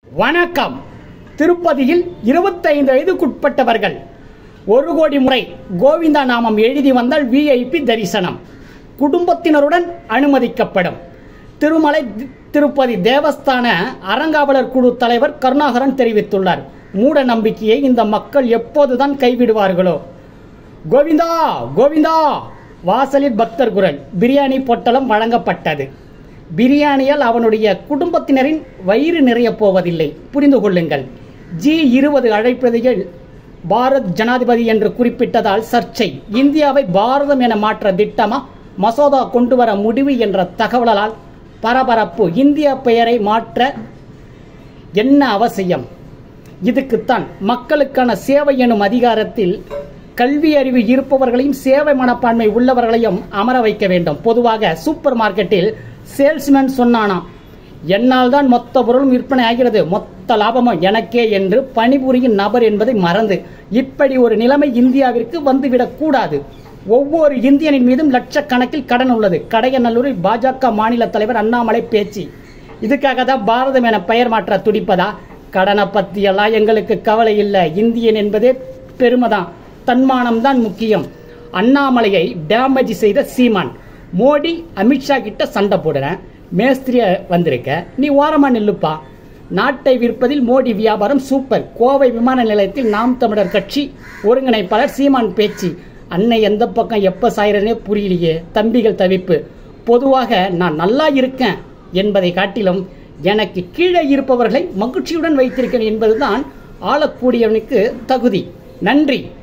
வணக்கம் திருப்பதியில் இருபத்தைந்து வயதுக்குட்பட்டவர்கள் ஒரு கோடி முறை கோவிந்தா நாமம் எழுதி வந்தால் விஐபி தரிசனம் குடும்பத்தினருடன் அனுமதிக்கப்படும் திருமலை தி- திருப்பதி தேவஸ்தான அறங்காவலர் குழு தலைவர் கருணாகரன் தெரிவித்துள்ளார் மூட நம்பிக்கையை இந்த மக்கள் எப்போதுதான் கைவிடுவார்களோ கோவிந்தா கோவிந்தா வாசலில் பக்தர் குரல் பிரியாணி பொட்டலம் வழங்கப்பட்டது பிரியாணியால் அவனுடைய குடும்பத்தினரின் வயிறு நிறையப் போவதில்லை புரிந்து கொள்ளுங்கள் ஜி இருபது அழைப்பதில் பாரத் ஜனாதிபதி என்று குறிப்பிட்டதால் சர்ச்சை இந்தியாவை பாரதம் என மாற்ற திட்டமா மசோதா கொண்டு வர முடிவு என்ற தகவலால் பரபரப்பு இந்திய பெயரை மாற்ற என்ன அவசியம் இதுக்குத்தான் மக்களுக்கான சேவை எனும் அதிகாரத்தில் கல்வி அறிவு இருப்பவர்களையும் சேவை மனப்பான்மை உள்ளவர்களையும் அமர வைக்க வேண்டும் பொதுவாக சூப்பர் மார்க்கெட்டில் சேல்ஸ்மேன் சொன்னானாம் என்னால் தான் மொத்த பொருளும் விற்பனை ஆகிறது மொத்த லாபமும் எனக்கே என்று பணிபுரியும் நபர் என்பதை மறந்து இப்படி ஒரு நிலைமை இந்தியாவிற்கு வந்துவிடக் கூடாது ஒவ்வொரு இந்தியனின் மீதும் லட்சக்கணக்கில் கடன் உள்ளது கடையநல்லூரில் பாஜக மாநில தலைவர் அண்ணாமலை பேச்சு இதுக்காக தான் பாரதம் என பெயர் மாற்ற துடிப்பதா கடனை பற்றியெல்லாம் எங்களுக்கு கவலை இல்லை இந்தியன் என்பதே பெருமைதான் தன்மானம் தான் முக்கியம் அண்ணாமலையை டேமேஜ் செய்த சீமான் மோடி அமித்ஷா கிட்ட சண்டை போடுறேன் மேஸ்திரியா வந்திருக்க நீ ஓரமா நில்லுப்பா நாட்டை விற்பதில் மோடி வியாபாரம் சூப்பர் கோவை விமான நிலையத்தில் நாம் தமிழர் கட்சி ஒருங்கிணைப்பாளர் சீமான் பேச்சு அன்னை எந்த பக்கம் எப்ப சாயிரனே புரியலையே தம்பிகள் தவிப்பு பொதுவாக நான் நல்லா இருக்கேன் என்பதை காட்டிலும் எனக்கு கீழே இருப்பவர்களை மகிழ்ச்சியுடன் வைத்திருக்கிறேன் என்பதுதான் ஆளக்கூடியவனுக்கு தகுதி நன்றி